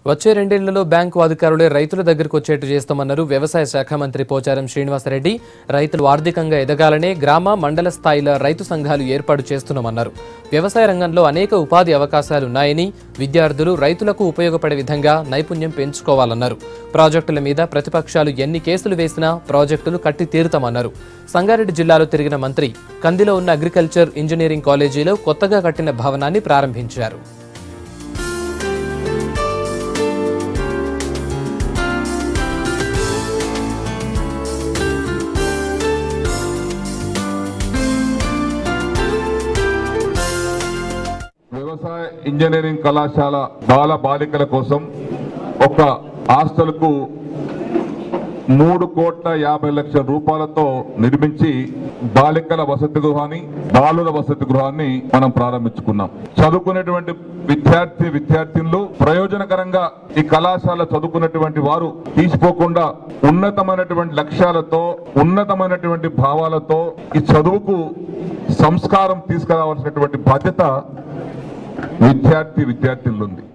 వచ్చే రెండేళ్లలో బ్యాంకు అధికారులే రైతుల దగ్గరకు వచ్చేట్టు చేస్తామన్నారు వ్యవసాయ శాఖ మంత్రి పోచారం శ్రీనివాసరెడ్డి రైతులు ఆర్థికంగా ఎదగాలనే గ్రామ మండల స్థాయిల రైతు సంఘాలు ఏర్పాటు చేస్తున్నామన్నారు వ్యవసాయ రంగంలో అనేక ఉపాధి అవకాశాలున్నాయని విద్యార్థులు రైతులకు ఉపయోగపడే విధంగా నైపుణ్యం పెంచుకోవాలన్నారు ప్రాజెక్టుల మీద ప్రతిపక్షాలు ఎన్ని కేసులు వేసినా ప్రాజెక్టులు కట్టి తీరుతామన్నారు సంగారెడ్డి జిల్లాలో తిరిగిన మంత్రి కందిలో ఉన్న అగ్రికల్చర్ ఇంజనీరింగ్ కాలేజీలో కొత్తగా కట్టిన భవనాన్ని ప్రారంభించారు వ్యవసాయ ఇంజనీరింగ్ కళాశాల బాల బాలికల కోసం ఒక హాస్టల్కు మూడు కోట్ల యాభై లక్షల రూపాయలతో నిర్మించి బాలికల వసతి గృహాన్ని బాలుల వసతి గృహాన్ని మనం ప్రారంభించుకున్నాం చదువుకునేటువంటి విద్యార్థి విద్యార్థినులు ప్రయోజనకరంగా ఈ కళాశాల చదువుకున్నటువంటి వారు తీసిపోకుండా ఉన్నతమైనటువంటి లక్ష్యాలతో ఉన్నతమైనటువంటి భావాలతో ఈ చదువుకు సంస్కారం తీసుకురావాల్సినటువంటి బాధ్యత విద్యార్థి విద్యార్థులు ఉంది